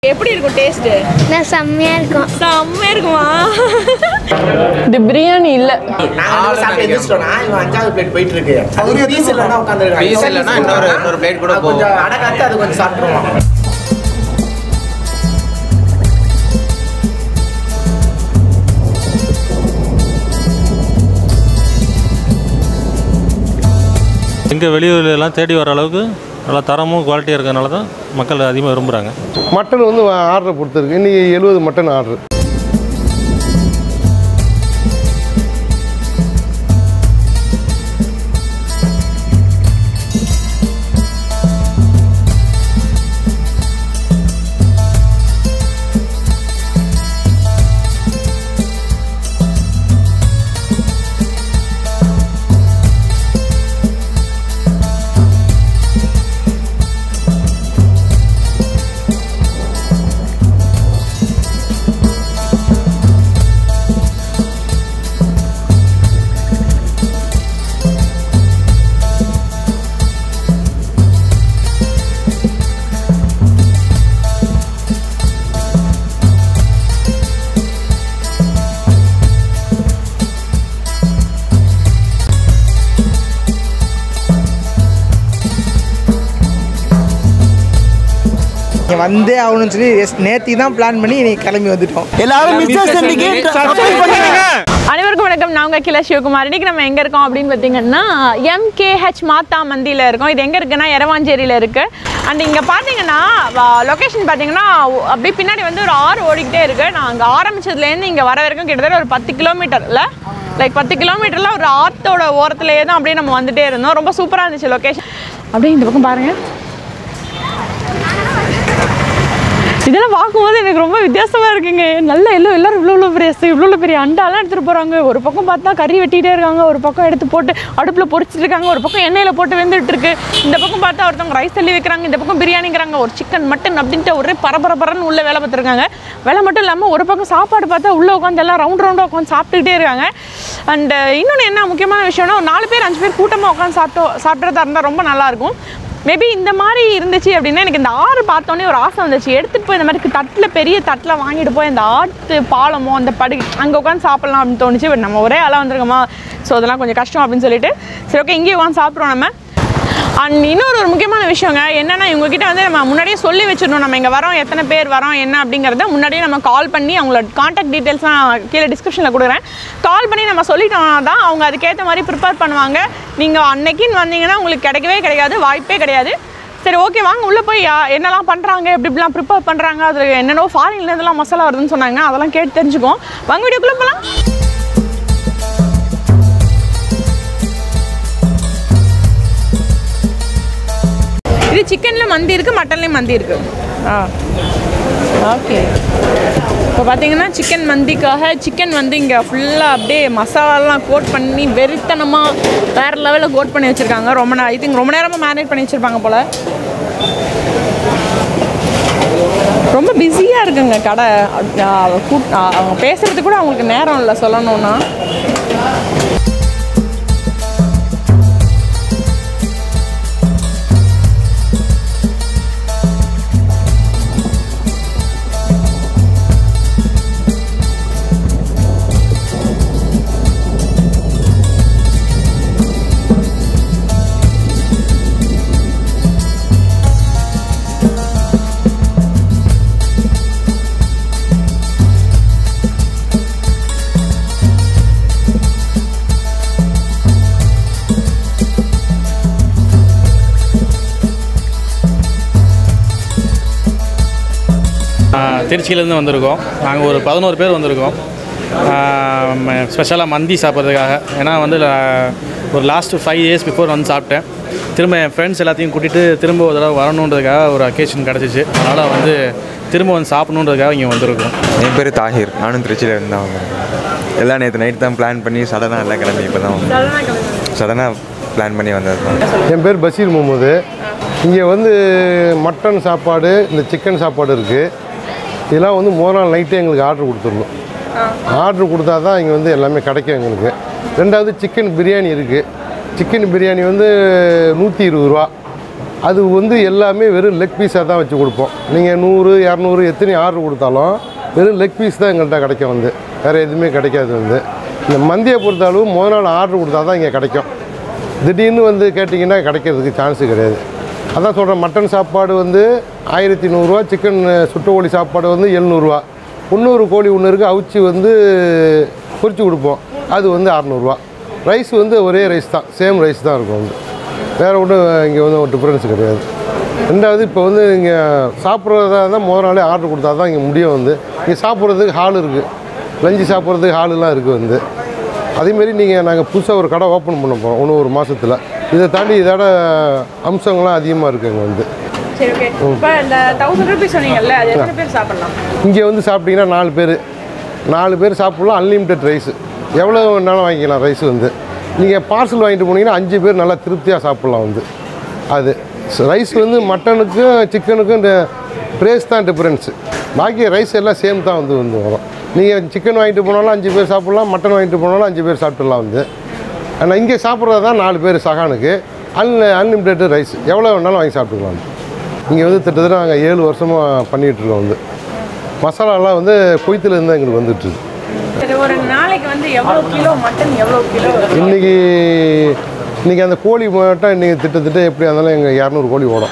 எப்படி இருக்கும் டேஸ்ட் நான் செம்மையாக இருக்கும் செம்மையா இருக்குமா இது பிரியாணி இல்ல நாங்க சாப்பிட்டு எந்திரிச்சிட்டோம்னா இவன் அஞ்சாவது பிளேட் போயிட்டு இருக்கு அது பீஸ் இல்லைன்னா உட்காந்துருக்காங்க Piece இல்லைன்னா இன்னொரு- இன்னொரு plate கூட போகும். கொஞ்சம் அடகாத்து அது கொஞ்சம் சாப்பிட்டுருவான் எங்கள் வெளியூர்ல எல்லாம் தேடி வர அளவுக்கு நல்லா தரமும் குவாலிட்டியாக இருக்கிறதுனால தான் மக்கள் அதிகமாக விரும்புகிறாங்க மட்டன் வந்து ஆர்டரை பொறுத்திருக்கு இன்றைக்கி எழுபது மட்டன் ஆர்டர் இங்கே வந்தே ஆகணும்னு சொல்லி நேத்தி தான் பிளான் பண்ணி இன்னைக்கு கிளம்பி வந்துட்டோம் எல்லாரும் மிஸ்டர் சண்டிக்கு அனைவருக்கும் வணக்கம் நான் உங்க கிளா சிவகுமார் இன்னைக்கு நம்ம எங்க இருக்கோம் அப்படின்னு பார்த்தீங்கன்னா எம்கேஹெச் மாத்தா மந்தியில் இருக்கோம் இது எங்க இருக்குன்னா எரவாஞ்சேரியில் இருக்கு அண்ட் இங்க பார்த்தீங்கன்னா லொகேஷன் பார்த்தீங்கன்னா அப்படியே பின்னாடி வந்து ஒரு ஆறு ஓடிக்கிட்டே இருக்கு நான் அங்கே ஆரம்பிச்சதுலேருந்து இங்கே வர வரைக்கும் கிட்டத்தட்ட ஒரு பத்து கிலோமீட்டர்ல லைக் பத்து கிலோமீட்டர்ல ஒரு ஆத்தோட ஓரத்துலேயே தான் அப்படியே நம்ம வந்துட்டே இருந்தோம் ரொம்ப சூப்பராக இருந்துச்சு லொகேஷன் அப்படியே இந்த பக்கம் பாருங்க இதெல்லாம் பார்க்கும்போது எனக்கு ரொம்ப வித்தியாசமாக இருக்குங்க நல்ல எல்லோ எல்லாரும் இவ்வளோ இவ்வளோ பெரிய இவ்வளோ இவ்வளோ பெரிய அண்டாலாம் எடுத்துகிட்டு போகிறாங்க ஒரு பக்கம் பார்த்தா கறி வெட்டிகிட்டே இருக்காங்க ஒரு பக்கம் எடுத்து போட்டு அடுப்பில் பொரிச்சிட்டு இருக்காங்க ஒரு பக்கம் எண்ணெயில் போட்டு வெந்துட்டு இருக்கு இந்த பக்கம் பார்த்தா ஒருத்தவங்க ரைஸ் தள்ளி வைக்கிறாங்க இந்த பக்கம் பிரியாணிங்கிறாங்க ஒரு சிக்கன் மட்டன் அப்படின்ட்டு ஒரே பரபரப்பரன்னு உள்ள வேலை பார்த்துருக்காங்க வேலை மட்டும் இல்லாமல் ஒரு பக்கம் சாப்பாடு பார்த்தா உள்ளே உட்காந்து எல்லாம் ரவுண்ட் ரவுண்டாக உட்காந்து சாப்பிட்டுக்கிட்டே இருக்காங்க அண்ட் இன்னொன்று என்ன முக்கியமான விஷயம்னா ஒரு நாலு பேர் அஞ்சு பேர் கூட்டமாக உட்காந்து சாப்பிட்டோம் சாப்பிட்றதா இருந்தால் ரொம்ப நல்லாயிருக்கும் மேபி இந்த மாதிரி இருந்துச்சு அப்படின்னா எனக்கு இந்த ஆறு பார்த்தோன்னே ஒரு ஆசை வந்துச்சு எடுத்துகிட்டு போய் இந்த மாதிரி தட்டில் பெரிய தட்டில் வாங்கிட்டு போய் அந்த ஆற்று பாலமோ அந்த படுகை அங்கே உட்காந்து சாப்பிட்லாம் அப்படின்னு தோணுச்சு பட் நம்ம ஒரே ஆளாக வந்திருக்கோமா ஸோ அதெல்லாம் கொஞ்சம் கஷ்டம் அப்படின்னு சொல்லிட்டு சரி ஓகே இங்கேயே உட்காந்து சாப்பிட்றோம் நம்ம அண்ட் இன்னொரு ஒரு முக்கியமான விஷயங்க என்னன்னா இவங்க கிட்ட வந்து நம்ம முன்னாடியே சொல்லி வச்சிடணும் நம்ம இங்கே வரோம் எத்தனை பேர் வரோம் என்ன அப்படிங்கிறத முன்னாடியே நம்ம கால் பண்ணி அவங்களோட காண்டாக்ட் டீட்டெயில்ஸ் நான் கீழே டிஸ்கிரிப்ஷனில் கொடுக்குறேன் கால் பண்ணி நம்ம சொல்லிட்டோம்னா தான் அவங்க அதுக்கேற்ற மாதிரி ப்ரிப்பேர் பண்ணுவாங்க நீங்கள் அன்னைக்குன்னு வந்தீங்கன்னா உங்களுக்கு கிடைக்கவே கிடைக்காது வாய்ப்பே கிடையாது சரி ஓகே வாங்க உள்ளே போய் யா- என்னெல்லாம் பண்ணுறாங்க எப்படி இப்படிலாம் ப்ரிப்பேர் பண்ணுறாங்க அதில் என்னென்னோ ஃபாரின்ல இருந்தெல்லாம் மசாலா வருதுன்னு சொன்னாங்க அதெல்லாம் கேட்டு தெரிஞ்சுக்குவோம் வாங்க வீடியோக்குள்ளே போகலாம் இது சிக்கனில் மந்தி இருக்குது மட்டன்லேயும் மந்தி இருக்குது ஆ ஓகே இப்போ பார்த்தீங்கன்னா சிக்கன் மந்திக்காக சிக்கன் வந்து இங்கே ஃபுல்லாக அப்படியே மசாலாலாம் கோட் பண்ணி வெறித்தனமாக வேறு லெவலில் கோட் பண்ணி வச்சுருக்காங்க ரொம்ப நேரம் ஐ திங்க் ரொம்ப நேரமாக மேரினேட் பண்ணி வச்சுருப்பாங்க போல் ரொம்ப பிஸியாக இருக்குங்க கடை அ- கூட்- அ- அவங்க பேசுகிறதுக்கு கூட அவங்களுக்கு நேரம் இல்லை சொல்லணும்னா திருச்சியிலேருந்து வந்திருக்கோம் நாங்கள் ஒரு பதினோரு பேர் வந்திருக்கோம் ஸ்பெஷலாக மந்தி சாப்பிட்றதுக்காக ஏன்னா வந்து la- ஒரு லாஸ்ட் ஃபைவ் இயர்ஸ் பிஃபோர் வந்து சாப்பிட்டேன் திரும்ப என் ஃப்ரெண்ட்ஸ் எல்லாத்தையும் கூட்டிகிட்டு திரும்ப ஒரு தடவை வரணுன்றதுக்காக ஒரு அக்கேஷன் கிடச்சிச்சு அதனால் வந்து திரும்ப வந்து சாப்பிடணுன்றதுக்காக இங்கே வந்திருக்கோம் என் பேர் தாஹிர் நானும் திருச்சியில் இருந்து தான் வந்தேன் எல்லாம் நேற்று நைட் தான் பிளான் பண்ணி சடனாக எல்லாம் கிளம்பி இப்போ தான் சடனாக பிளான் பண்ணி வந்தது தான் என் பேர் பஷீர் முகமது இங்கே வந்து மட்டன் சாப்பாடு இந்த சிக்கன் சாப்பாடு இருக்குது இதெல்லாம் வந்து முதல் நாள் நைட்டே எங்களுக்கு ஆர்டர் கொடுத்துடணும் ஆர்டர் கொடுத்தா தான் இங்கே வந்து எல்லாமே கிடைக்கும் எங்களுக்கு ரெண்டாவது சிக்கன் பிரியாணி இருக்குது சிக்கன் பிரியாணி வந்து நூற்றி இருபது ரூபா அது வந்து எல்லாமே வெறும் லெக் பீஸாக தான் வச்சு கொடுப்போம் நீங்கள் நூறு இரநூறு எத்தனை ஆர்டர் கொடுத்தாலும் வெறும் லெக் பீஸ் தான் எங்கள்கிட்ட கிடைக்கும் வந்து வேறு எதுவுமே கிடைக்காது வந்து இந்த மந்தியை பொறுத்த அளவு முதல் நாள் ஆர்டர் கொடுத்தா தான் இங்கே கிடைக்கும் திடீர்னு வந்து கேட்டிங்கன்னா கிடைக்கிறதுக்கு சான்ஸு கிடையாது அதான் சொல்கிறேன் மட்டன் சாப்பாடு வந்து ஆயிரத்தி நூறுரூவா சிக்கன் சுட்ட கோழி சாப்பாடு வந்து எழுநூறுவா இன்னொரு கோழி ஒன்று இருக்குது அவிச்சு வந்து பொரிச்சு கொடுப்போம் அது வந்து அறநூறுவா ரைஸ் வந்து ஒரே ரைஸ் தான் சேம் ரைஸ் தான் இருக்கும் வந்து வேறு ஒன்றும் இங்கே வந்து ஒரு டிஃப்ரென்ஸ் கிடையாது ரெண்டாவது இப்போ வந்து இங்கே சாப்பிட்றதா இருந்தால் முதல் நாளே ஆர்டர் கொடுத்தா தான் இங்கே முடியும் வந்து இங்கே சாப்பிட்றதுக்கு ஹால் இருக்குது லஞ்சு சாப்பிட்றதுக்கு ஹாலுலாம் இருக்குது வந்து அதேமாரி நீங்கள் நாங்கள் புதுசாக ஒரு கடை ஓப்பன் பண்ண போகிறோம் இன்னும் ஒரு மாதத்தில் இதை தாண்டி இதோட அம்சங்கள்லாம் அதிகமாக இருக்குங்க வந்து சரி ஓகே இப்போ இந்த தௌசண்ட் ருபீஸ் சொன்னீங்கல்ல அது எத்தனை பேர் சாப்பிடலாம் இங்கே வந்து சாப்பிட்டீங்கன்னா நாலு பேர் நாலு பேர் சாப்பிட்லாம் அன்லிமிட்டெட் ரைஸு எவ்வளோ வேணாலும் வாங்கிக்கலாம் ரைஸ் வந்து நீங்கள் பார்சல் வாங்கிட்டு போனீங்கன்னா அஞ்சு பேர் நல்லா திருப்தியாக சாப்பிட்லாம் வந்து அது ரைஸ் வந்து மட்டனுக்கும் சிக்கனுக்கும் இந்த ப்ரைஸ் தான் டிஃப்ரென்ஸு பாக்கி ரைஸ் எல்லாம் சேம் தான் வந்து வந்து வரும் நீங்கள் சிக்கன் வாங்கிட்டு போனாலும் அஞ்சு பேர் சாப்பிட்லாம் மட்டன் வாங்கிட்டு போனாலும் அஞ்சு பேர் சாப்பிட்டுலாம் வந்து ஆனால் இங்கே சாப்பிட்றது தான் நாலு பேர் சகானுக்கு அன் அன்லிமிட்டெட் ரைஸ் எவ்வளோ வேணாலும் வாங்கி சாப்பிட்டுக்கலாம் இங்கே வந்து கிட்டத்தட்ட நாங்கள் ஏழு வருஷமாக பண்ணிகிட்ருக்கோம் வந்து மசாலாலாம் வந்து கொய்த்துலேருந்து தான் எங்களுக்கு வந்துட்டுருக்கு சரி ஒரு நாளைக்கு வந்து எவ்வளோ கிலோ மட்டன் எவ்வளோ கிலோ இன்றைக்கி இன்றைக்கி அந்த கோழி மட்டும் இன்றைக்கி திட்டத்திட்ட எப்படி இருந்தாலும் எங்கள் இரநூறு கோழி ஓடும்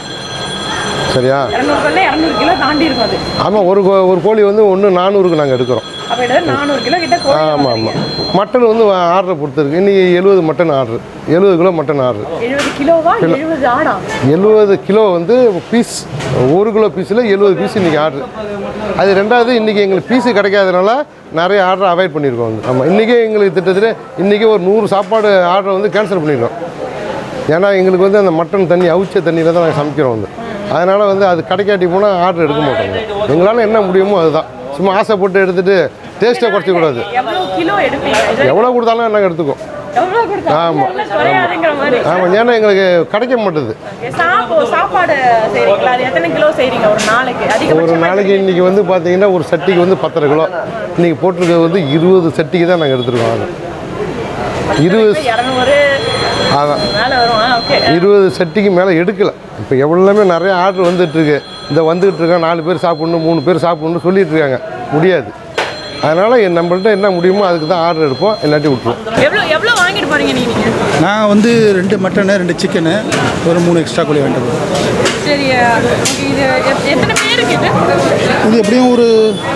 சரியா இரநூறுக்குள்ள இரநூறு கிலோ தாண்டி இருக்கும் அது ஆமாம் ஒரு கோ- ஒரு கோழி வந்து ஒன்று நானூறுக்கு நாங்கள் எடுக்கிறோம் அப்போ எடுத்து நானூறு கிலோ கிட்ட கோழி ஆமாம் ஆமாம் மட்டன் வந்து ஆர்டரை பொறுத்திருக்கு இன்றைக்கி எழுபது மட்டன் ஆர்டர் எழுபது கிலோ மட்டன் ஆர்டர் எழுபது கிலோவா எழுபது ஆடா எழுபது கிலோ வந்து பீஸ் ஒரு கிலோ பீஸில் எழுபது பீஸ் இன்றைக்கி ஆர்டர் அது ரெண்டாவது இன்றைக்கி எங்களுக்கு பீஸு கிடைக்காதனால நிறைய ஆர்டர் அவாய்ட் பண்ணியிருக்கோம் வந்து ஆமாம் இன்றைக்கே எங்களுக்கு திட்டத்தில் இன்றைக்கி ஒரு நூறு சாப்பாடு ஆர்டர் வந்து கேன்சல் பண்ணிடுறோம் ஏன்னா எங்களுக்கு வந்து அந்த மட்டன் தண்ணி அவிச்ச தண்ணியில் தான் நாங்கள் சமைக்கிறோம் வந்து அதனால் வந்து அது கிடைக்காட்டி போனால் ஆர்டர் எடுக்க மாட்டோம் எங்களால் என்ன முடியுமோ அதுதான் சும்மா ஆசைப்பட்டு எடுத்துகிட்டு டேஸ்ட்டை குறைச்சிக்கூடாது எவ்வளோ கிலோ எடுப்பீங்க இது எவ்வளோ கொடுத்தாலும் நாங்கள் எடுத்துக்கோம் எவ்வளோ கொடுத்தா ஆமாம் குறையாதுங்கிற மாதிரி ஆமாம் ஏன்னா எங்களுக்கு கிடைக்க மாட்டுது சாப்போ சாப்பாடு செய்றீங்களா அது எத்தனை கிலோ செய்றீங்க ஒரு நாளைக்கு ஒரு அதிகபட்சம் நாளைக்கு இன்றைக்கி வந்து பார்த்தீங்கன்னா ஒரு சட்டிக்கு வந்து பத்தரை கிலோ இன்றைக்கி போட்டிருக்கிறது வந்து இருபது சட்டிக்கு தான் நாங்கள் எடுத்துருக்கோம் அது இருபது இரநூறு அதான் மேலே வரும் ஓகே இருபது சட்டிக்கு மேலே எடுக்கலை இப்போ எவ்வளோமே நிறைய ஆர்டர் வந்துட்டுருக்கு இந்த வந்துகிட்டு இருக்கோம் நாலு பேர் சாப்பிட்ணும் மூணு பேர் சாப்பிட்ணும் சொல்லிட்டு இருக்காங்க முடியாது அதனால் என் நம்மள்ட்ட என்ன முடியுமோ அதுக்கு தான் ஆர்டர் எடுப்போம் இல்லாட்டி விட்ருவோம் எவ்வளோ எவ்வளோ வாங்கிட்டு போறீங்க நீங்க நான் வந்து ரெண்டு மட்டனு ரெண்டு சிக்கனு ஒரு மூணு எக்ஸ்ட்ரா கோழி வாங்கிட்டு போகிறேன் சரி okay, இது எத்- எத்தனை பேருக்கு இது இது எப்படியும் ஒரு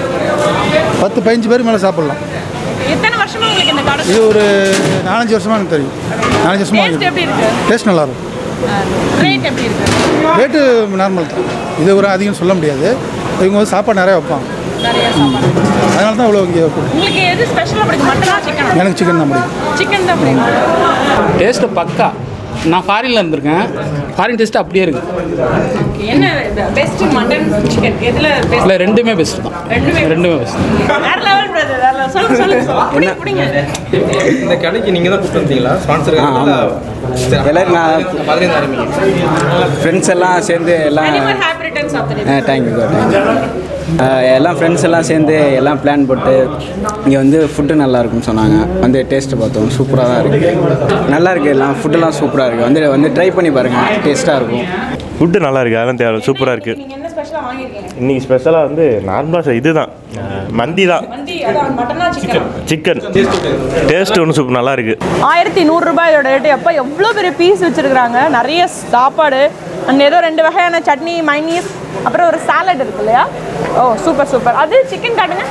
பத்து பதினஞ்சு பேர் மேலே சாப்பிட்லாம் எத்தனை வருஷமா உங்களுக்கு இந்த கடை இது ஒரு நாலஞ்சு வருஷமாக எனக்கு தெரியும் நாலஞ்சு வருஷமாக டேஸ்ட் எப்படி இருக்கு டேஸ்ட் நல்லாயிருக்கும் ரேட் எப்படி இருக்கு ரேட்டு நார்மல் தான் இது ஒரு அதிகம் சொல்ல முடியாது இவங்க வந்து சாப்பாடு நிறையா வைப்பாங்க நிறைய சாப்பாடு அதனால தான் இவ்வளோ இங்கே கூட்டம். உங்களுக்கு எது ஸ்பெஷலாக பிடிக்கும் மட்டனா சிக்கனா எனக்கு சிக்கன் தான் பிடிக்கும் சிக்கன் தான் பிடிக்கும் டேஸ்ட்டு பக்கா நான் ஃபாரினில் இருந்திருக்கேன் ஃபாரின் டேஸ்ட் அப்படியே இருக்குது என்ன பெஸ்ட் மட்டன் சிக்கன் எதுல பெஸ்ட் இல்லை ரெண்டுமே பெஸ்ட் தான் ரெண்டுமே ரெண்டுமே பெஸ்ட் வேற லெவல் பிரதர் வேற level. சொல்லுங்க சொல்லுங்க சொல்லுங்க புடிங்க புடிங்க இந்த கடைக்கு நீங்கள் தான் கூப்பிட்டு வந்தீங்களா ஸ்பான்சர் எல்லாரும் நான் பதினைந்து ஆரம்பிங்க ஃப்ரெண்ட்ஸ் எல்லாம் சேர்ந்து எல்லாம் animal happy returns of the thank you thank you எல்லாம் ஃப்ரெண்ட்ஸ் எல்லாம் சேர்ந்து எல்லாம் பிளான் போட்டு இங்கே வந்து ஃபுட்டு நல்லா இருக்கும்னு சொன்னாங்க வந்து டேஸ்ட்டு பார்த்தோம் சூப்பராக தான் இருக்குது நல்லா இருக்குது எல்லாம் ஃபுட்டெல்லாம் சூப்பராக இருக்குது வந்து வந்து ட்ரை பண்ணி பாருங்கள் டேஸ்ட்டாக இருக்கும் ஃபுட்டு நல்லா இருக்குது அதெல்லாம் தேவை சூப்பராக இருக்குது நீங்க என்ன ஸ்பெஷலா வாங்கிருக்கீங்க இன்றைக்கி ஸ்பெஷலாக வந்து நார்மலாக இதுதான் அஹ், மந்தி தான் மந்தி அதான் மட்டனா சிக்கன் சிக்கன் டேஸ்ட் ஒன்று சூப்பர் நல்லா இருக்குது ஆயிரத்தி நூறுரூபாய் இதோட ரேட்டு எப்போ எவ்வளோ பெரிய பீஸ் வச்சுருக்குறாங்க நிறைய சாப்பாடு அண்ட் ஏதோ ரெண்டு வகையான சட்னி மைனீஸ் அப்புறம் ஒரு சாலட் இருக்கு இல்லையா ஓ சூப்பர் சூப்பர் அது சிக்கன் காட்டுங்க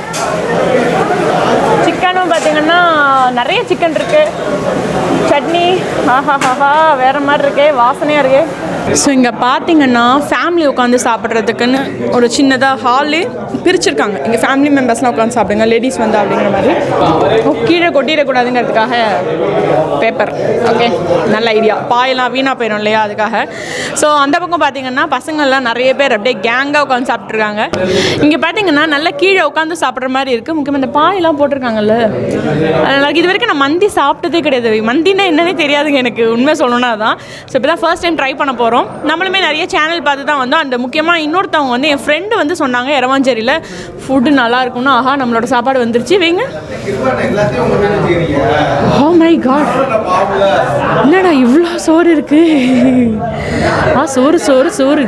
சிக்கனும் பார்த்தீங்கன்னா நிறைய சிக்கன் இருக்கு சட்னி ஆஹா ஹாஹா வேற மாதிரி இருக்கே வாசனையாக இருக்கே ஸோ இங்கே பார்த்தீங்கன்னா ஃபேமிலி உட்காந்து சாப்பிட்றதுக்குன்னு ஒரு சின்னதாக ஹாலு பிரிச்சிருக்காங்க இங்கே ஃபேமிலி மெம்பர்ஸ்லாம் உட்காந்து சாப்பிடுங்க லேடிஸ் வந்து அப்படிங்கிற மாதிரி ஓ, கீழே கொட்டிடக்கூடாதுங்கிறதுக்காக பேப்பர் ஓகே நல்ல ஐடியா பாயெல்லாம் வீணாக போயிடும் இல்லையா அதுக்காக ஸோ அந்த பக்கம் பார்த்தீங்கன்னா பசங்கள்லாம் நிறைய பேர் அப்படியே அப்படியே கேங்காக உட்காந்து சாப்பிட்ருக்காங்க இங்கே பார்த்தீங்கன்னா நல்லா கீழே உட்காந்து சாப்பிட்ற மாதிரி இருக்குது முக்கியமாக இந்த பாயெல்லாம் போட்டிருக்காங்கல்ல அதனால இது வரைக்கும் நான் மந்தி சாப்பிட்டதே கிடையாது மந்தினா என்னன்னே தெரியாதுங்க எனக்கு உண்மை சொல்லணும்னா தான் ஸோ இப்போ தான் ஃபர்ஸ்ட் டைம் ட்ரை பண்ண போகிறோம் நம்மளுமே நிறைய சேனல் பார்த்து தான் வந்தோம் அந்த முக்கியமாக இன்னொருத்தவங்க வந்து என் ஃப்ரெண்டு வந்து சொன்னாங்க இரவாஞ்சேரியில் ஃபுட்டு நல்லா இருக்கும்னு ஆஹா நம்மளோட சாப்பாடு வந்துருச்சு வைங்க ஓ மை காட் என்னடா இவ்வளோ சோறு இருக்கு ஆ சோறு சோறு சோறு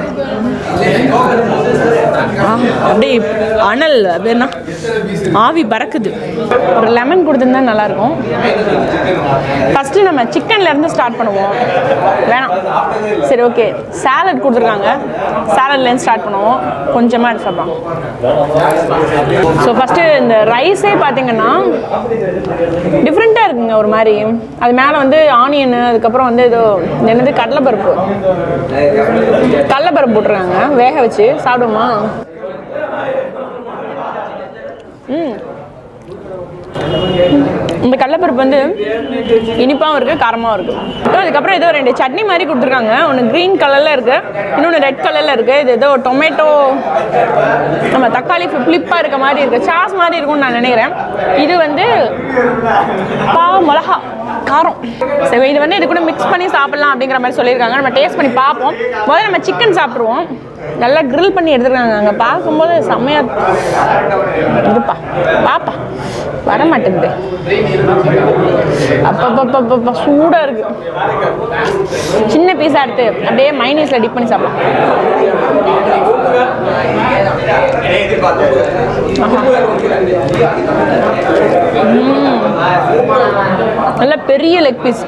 ஆ அப்படியே அனல் அது என்ன ஆவி பறக்குது ஒரு லெமன் கொடுத்துருந்தா நல்லாயிருக்கும் ஃபஸ்ட்டு நம்ம சிக்கன்ல இருந்து ஸ்டார்ட் பண்ணுவோம் வேணாம் சரி ஓகே சாலட் கொடுத்துருக்காங்க சாலட்லேருந்து ஸ்டார்ட் பண்ணுவோம் கொஞ்சமாக எடுத்து சாப்பிடலாம் ஸோ ஃபஸ்ட்டு இந்த ரைஸே பார்த்தீங்கன்னா டிஃப்ரெண்ட்டாக இருக்குங்க ஒரு மாதிரி அது மேலே வந்து ஆனியன் அதுக்கப்புறம் வந்து ஏதோ இது என்னது கடலைப்பருப்பு கடலைப்பருப்பு போட்டுருக்காங்க வேக வச்சு சாப்பிடுமா ம் இந்த கடலைப்பருப்பு வந்து இனிப்பாகவும் இருக்குது காரமாகவும் இருக்குது அதுக்கப்புறம் ஏதோ ரெண்டு சட்னி மாதிரி கொடுத்துருக்காங்க ஒன்று க்ரீன் கலரில் இருக்குது இன்னொன்று ரெட் கலரில் இருக்குது இது ஏதோ டொமேட்டோ நம்ம தக்காளி புளிப்பாக இருக்க மாதிரி இருக்குது சாஸ் மாதிரி இருக்கும்னு நான் நினைக்கிறேன் இது வந்து பா மிளகா காரம் சரி இது வந்து இது கூட மிக்ஸ் பண்ணி சாப்பிட்லாம் அப்படிங்கிற மாதிரி சொல்லியிருக்காங்க நம்ம டேஸ்ட் பண்ணி பார்ப்போம் முதல்ல நம்ம சிக்கன் சாப்பிட்ருவோம் நல்லா grill பண்ணி எடுத்துருக்காங்க அங்கே பார்க்கும்போது செம்மையா இருப்பா பாப்பா வர மாட்டேங்குது அப்பப்பப்பப்ப சூடாக இருக்கு சின்ன பீஸாக எடுத்து அப்படியே மைனீஸில் டிப் பண்ணி சாப்பிடலாம் ம். நல்ல பெரிய லெக் பீஸ்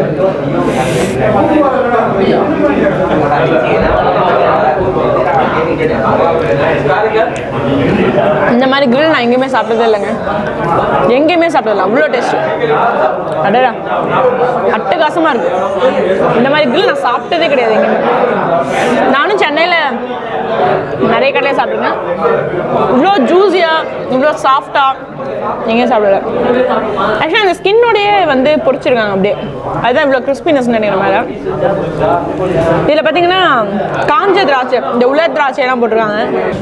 இந்த மாதிரி grill நான் எங்கேயுமே சாப்பிட்டதே இல்லைங்க எங்கேயுமே சாப்பிட்டதில்ல அவ்வளோ டேஸ்ட் அடடா அட்டகாசமாக இருக்கு இந்த மாதிரி grill நான் சாப்பிட்டதே கிடையாது எங்கேயுமே நானும் சென்னையில் நிறைய கடையில் சாப்பிட்ருக்கேன் இவ்வளோ ஜூஸியாக இவ்வளோ சாஃப்டாக எங்கேயும் சாப்பிடல ஆக்சுவலாக அந்த ஸ்கின்னோடையே வந்து பொரிச்சிருக்காங்க அப்படியே அதுதான் இவ்வளோ கிறிஸ்பினஸ் நினைக்கிற மேலே இதில் பார்த்தீங்கன்னா காஞ்ச திராட்சை இந்த உலர் திராட்சையெல்லாம் போட்டிருக்காங்க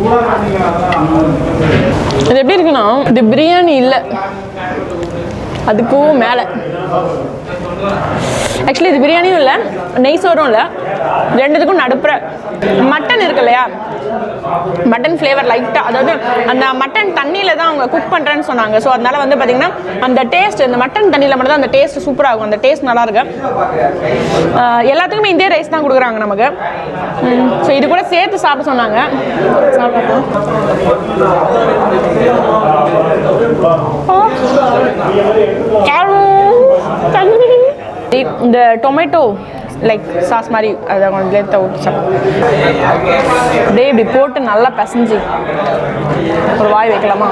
இது எப்படி இருக்குன்னா இது பிரியாணி இல்லை அதுக்கும் மேலே ஆக்சுவலி இது பிரியாணியும் இல்லை நெய் சோறும் இல்லை ரெண்டுத்துக்கும் நடுப்புற மட்டன் இருக்கு இல்லையா மட்டன் ஃப்ளேவர் லைட்டாக அதாவது அந்த மட்டன் தண்ணியில் தான் அவங்க குக் பண்ணுறேன்னு சொன்னாங்க ஸோ அதனால வந்து பார்த்தீங்கன்னா அந்த டேஸ்ட் இந்த மட்டன் தண்ணியில் மட்டும் தான் அந்த டேஸ்ட் சூப்பராக இருக்கும் அந்த டேஸ்ட் நல்லா இருக்கு ஆஹ் எல்லாத்துக்குமே இதே ரைஸ் தான் கொடுக்குறாங்க நமக்கு ஸோ இது கூட சேர்த்து சாப்பிட சொன்னாங்க சாப்பிட்டோம் தண்ணி இந்த டொமேட்டோ லைக் சாஸ் மாதிரி அதை கொஞ்சம் லேட்டாக ஊற்றி சாப்பிடுவோம் அப்படியே இப்படி போட்டு நல்லா பிசைஞ்சு ஒரு வாய் வைக்கலாமா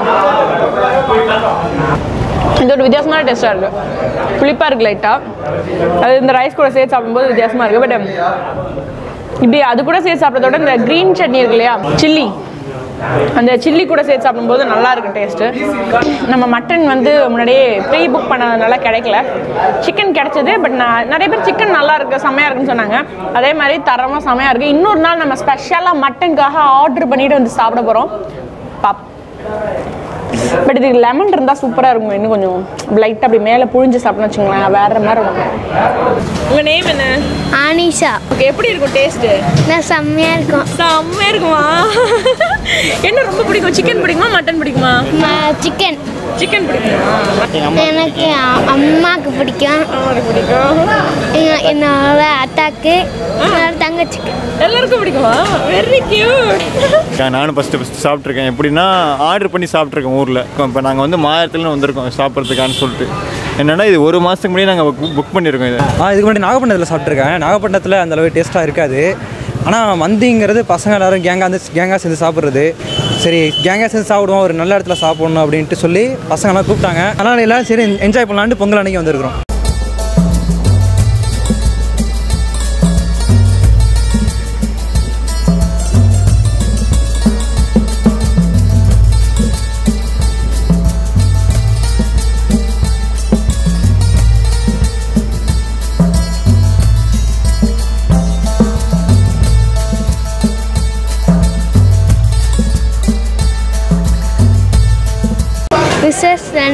இது ஒரு வித்தியாசமான டேஸ்ட்டாக இருக்குது புளிப்பாக இருக்குது லைட்டாக அது இந்த ரைஸ் கூட சேர்த்து சாப்பிடும்போது வித்தியாசமாக இருக்குது பட் இப்படி அது கூட சேர்த்து சாப்பிட்றத விட இந்த க்ரீன் சட்னி இருக்கு இல்லையா சில்லி அந்த சில்லி கூட சேர்த்து சாப்பிடும்போது நல்லா இருக்கும் டேஸ்ட்டு நம்ம மட்டன் வந்து முன்னாடியே ப்ரீ புக் பண்ணதுனால கிடைக்கல சிக்கன் கிடைச்சது பட் நான் நிறைய பேர் சிக்கன் நல்லா இருக்கு செம்மையாக இருக்குன்னு சொன்னாங்க அதே மாதிரி தரமாக செம்மையாக இருக்குது இன்னொரு நாள் நம்ம ஸ்பெஷலாக மட்டனுக்காக ஆர்டர் பண்ணிட்டு வந்து சாப்பிட போகிறோம் பாப் பட் இதுக்கு லெமன் இருந்தால் சூப்பராக இருக்கும் இன்னும் கொஞ்சம் லைட்டாக அப்படி மேலே புழிஞ்சு சாப்பிட்டோம்னு வச்சுங்களேன் வேற மாதிரி இருக்கும் உங்கள் நேம் என்ன ஆனிஷா ஓகே எப்படி இருக்கும் டேஸ்ட்டு நான் செம்மையா இருக்கும் செம்மையாக இருக்குமா என்ன ரொம்ப பிடிக்கும் சிக்கன் பிடிக்குமா மட்டன் பிடிக்குமா சிக்கன் சிக்கன் பிடிக்குமா எனக்கு அ- அம்மாக்கு பிடிக்கும் பிடிக்கும் எங்க- என்னோட அத்தாக்கு என்னோட தங்கச்சிக்கு எல்லாருக்கும் பிடிக்குமா வெரி கியூட் நானும் ஃபஸ்ட்டு ஃபஸ்ட்டு சாப்பிட்ருக்கேன் எப்படின்னா ஆர்டர் பண்ணி சாப்பிட்ருக்கேன் ஊரில் இப்போ நாங்கள் வந்து மாயத்துலேருந்து வந்திருக்கோம் சாப்பிட்றதுக்கான்னு சொல்லிட்டு என்னென்னா இது ஒரு மாதத்துக்கு முன்னாடி நாங்கள் புக் புக் பண்ணியிருக்கோம் இது ஆ இதுக்கு முன்னாடி நாகப்பட்டினத்தில் சாப்பிட்ருக்கேன் நாகப்பட்டினத்தில் அந்த அளவு டேஸ்ட்டாக இருக்காது ஆனால் மந்திங்கிறது பசங்க எல்லாரும் கேங்காக வந்து கேங்காக சேர்ந்து சாப்பிட்றது சரி கேங்காக சேர்ந்து சாப்பிடுவோம் ஒரு நல்ல இடத்துல சாப்பிடணும் அப்படின்ட்டு சொல்லி பசங்களாம் கூப்பிட்டாங்க அதனால் எல்லாரும் சரி என்ஜாய் பண்ணலான்ட்டு பொங்கல் அன்னைக்கு வந்திருக்கிறோம்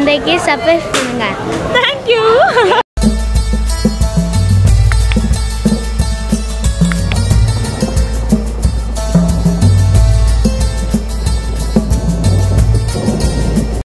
தந்தைக்கு சர்ப்ரைஸ் பண்ணுங்க